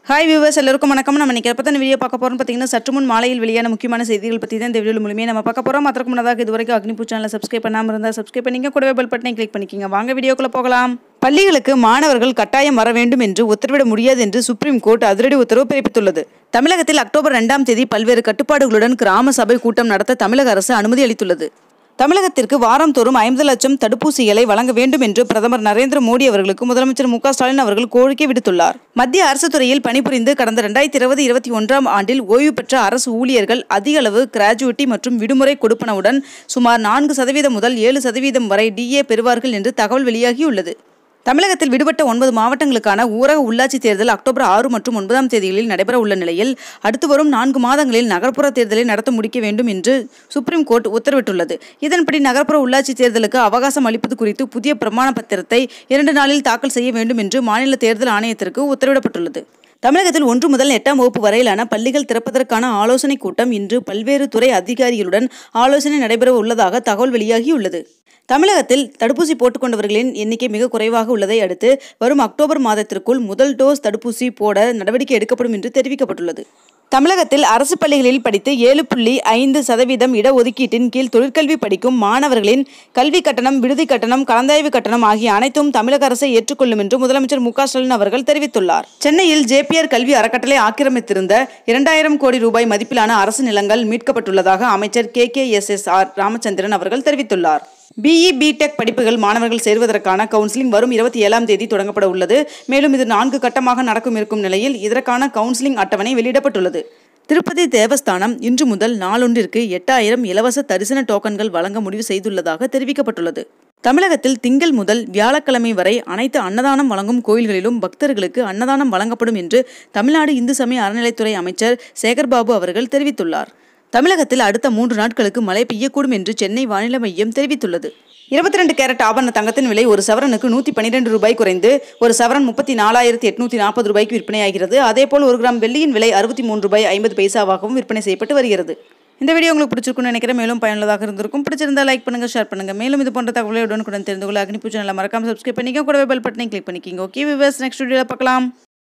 hi viewers எல்லாருக்கும் வணக்கம் நம்ம இன்னைக்கு பற்றி வீடியோ பார்க்க போகிறோம் பார்த்தீங்கன்னா சற்று முன் மாலையில் வெளியான முக்கியமான செய்திகள் பற்றி தான் இந்த வீடியோ மூலியமே நம்ம பார்க்க போகிறோம் அதற்கு முன்னதாக இது வரைக்கும் அக்னிபூ சேனலை சப்ஸ்கிரைப் பண்ணாமல் இருந்தால் சப்ஸ்கிரைப் பண்ணிங்க கூடவே பெல் பட்டனை கிளிக் பண்ணிக்கிங்க வாங்க வீடியோக்குள்ளே போகலாம் பள்ளிகளுக்கு மாணவர்கள் கட்டாயம் வர வேண்டும் என்று உத்தரவிட முடியாது என்று சுப்ரீம் கோர்ட் அதிரடி உத்தரவு பிறப்பித்துள்ளது தமிழகத்தில் அக்டோபர் ரெண்டாம் தேதி பல்வேறு கட்டுப்பாடுகளுடன் கிராம சபை கூட்டம் நடத்த தமிழக அரசு அனுமதி அளித்துள்ளது தமிழகத்திற்கு வாரந்தோறும் ஐம்பது லட்சம் தடுப்பூசிகளை வழங்க வேண்டும் என்று பிரதமர் நரேந்திர மோடி அவர்களுக்கு முதலமைச்சர் மு க ஸ்டாலின் அவர்கள் கோரிக்கை விடுத்துள்ளார் மத்திய அரசு துறையில் பணிபுரிந்து கடந்த ரெண்டாயிரத்தி இருபது இருபத்தி ஒன்றாம் ஆண்டில் ஓய்வு பெற்ற அரசு ஊழியர்கள் அதிக அளவு கிராஜுவிட்டி மற்றும் விடுமுறை கொடுப்பனவுடன் சுமார் நான்கு சதவீதம் முதல் ஏழு சதவீதம் வரை டிஏ பெறுவார்கள் என்று தகவல் வெளியாகியுள்ளது தமிழகத்தில் விடுபட்ட ஒன்பது மாவட்டங்களுக்கான ஊரக உள்ளாட்சி தேர்தல் அக்டோபர் ஆறு மற்றும் ஒன்பதாம் தேதிகளில் நடைபெற உள்ள நிலையில் அடுத்து வரும் நான்கு மாதங்களில் நகர்ப்புற தேர்தலை நடத்த முடிக்க வேண்டும் என்று சுப்ரீம் கோர்ட் உத்தரவிட்டுள்ளது இதன்படி நகர்ப்புற உள்ளாட்சி தேர்தலுக்கு அவகாசம் அளிப்பது குறித்து புதிய பிரமாண பத்திரத்தை இரண்டு நாளில் தாக்கல் செய்ய வேண்டும் என்று மாநில தேர்தல் ஆணையத்திற்கு உத்தரவிடப்பட்டுள்ளது தமிழகத்தில் ஒன்று முதல் எட்டாம் வகுப்பு வரையிலான பள்ளிகள் திறப்பதற்கான ஆலோசனைக் கூட்டம் இன்று பல்வேறு துறை அதிகாரிகளுடன் ஆலோசனை நடைபெற உள்ளதாக தகவல் வெளியாகியுள்ளது தமிழகத்தில் தடுப்பூசி போட்டுக்கொண்டவர்களின் எண்ணிக்கை மிக குறைவாக உள்ளதை அடுத்து வரும் அக்டோபர் மாதத்திற்குள் முதல் டோஸ் தடுப்பூசி போட நடவடிக்கை எடுக்கப்படும் என்று தெரிவிக்கப்பட்டுள்ளது தமிழகத்தில் அரசு பள்ளிகளில் படித்து ஏழு புள்ளி ஐந்து சதவீதம் இடஒதுக்கீட்டின் கீழ் தொழிற்கல்வி படிக்கும் மாணவர்களின் கல்வி கட்டணம் விடுதி கட்டணம் கலந்தாய்வு கட்டணம் ஆகிய அனைத்தும் தமிழக அரசை ஏற்றுக்கொள்ளும் என்று முதலமைச்சர் மு க ஸ்டாலின் அவர்கள் தெரிவித்துள்ளார் சென்னையில் ஜேபிஆர் கல்வி அறக்கட்டளை ஆக்கிரமித்திருந்த இரண்டாயிரம் கோடி ரூபாய் மதிப்பிலான அரசு நிலங்கள் மீட்கப்பட்டுள்ளதாக அமைச்சர் K K S S R Ramachandran அவர்கள் தெரிவித்துள்ளார் பிஇ பிடெக் படிப்புகள் மாணவர்கள் சேர்வதற்கான கவுன்சிலிங் வரும் இருபத்தி ஏழாம் தேதி தொடங்கப்பட உள்ளது மேலும் இது நான்கு கட்டமாக நடக்கும் இருக்கும் நிலையில் இதற்கான கவுன்சிலிங் அட்டவணை வெளியிடப்பட்டுள்ளது திருப்பதி தேவஸ்தானம் இன்று முதல் நாளொன்றிற்கு எட்டாயிரம் இலவச தரிசன டோக்கன்கள் வழங்க முடிவு செய்துள்ளதாக தெரிவிக்கப்பட்டுள்ளது தமிழகத்தில் திங்கள் முதல் வியாழக்கிழமை வரை அனைத்து அன்னதானம் வழங்கும் கோயில்களிலும் பக்தர்களுக்கு அன்னதானம் வழங்கப்படும் என்று தமிழ்நாடு இந்து சமய அறநிலைத்துறை அமைச்சர் சேகர்பாபு அவர்கள் தெரிவித்துள்ளார் தமிழகத்தில் அடுத்த மூன்று நாட்களுக்கு மழை பெய்யக்கூடும் என்று சென்னை வானிலை மையம் தெரிவித்துள்ளது இருபத்தி ரெண்டு கேரட் ஆபரண தங்கத்தின் விலை ஒரு சவரனுக்கு நூற்றி பன்னிரெண்டு ரூபாய் குறைந்து ஒரு சவரன் முப்பத்தி நாலாயிரத்தி எட்நூற்றி நாற்பது ரூபாய்க்கு விற்பனையாகிறது அதேபோல் ஒரு கிராம் வெள்ளியின் விலை அறுபத்தி மூன்று ரூபாய் ஐம்பது பைசாவாகவும் விற்பனை செய்யப்பட்டு வருகிறது இந்த வீடியோ உங்களுக்கு பிடிச்சிருக்கும்னு நினைக்கிறேன் மேலும் பயனுள்ளதாக இருந்திருக்கும் பிடிச்சிருந்தா லைக் பண்ணுங்க ஷேர் பண்ணுங்க மேலும் இது போன்ற தகவலை உடனுக்குடன் தெரிந்து கொள்ள அக்னி பூஜை நல்லா மறக்காம சப்ஸ்கிரைப் பண்ணிக்கோ கூடவே பெல் பட்டனை கிளிக் பண்ணிக்கிங்க ஓகே விவர்ஸ் நெக்ஸ்ட் வீடியோவில் பார்க்கலாம்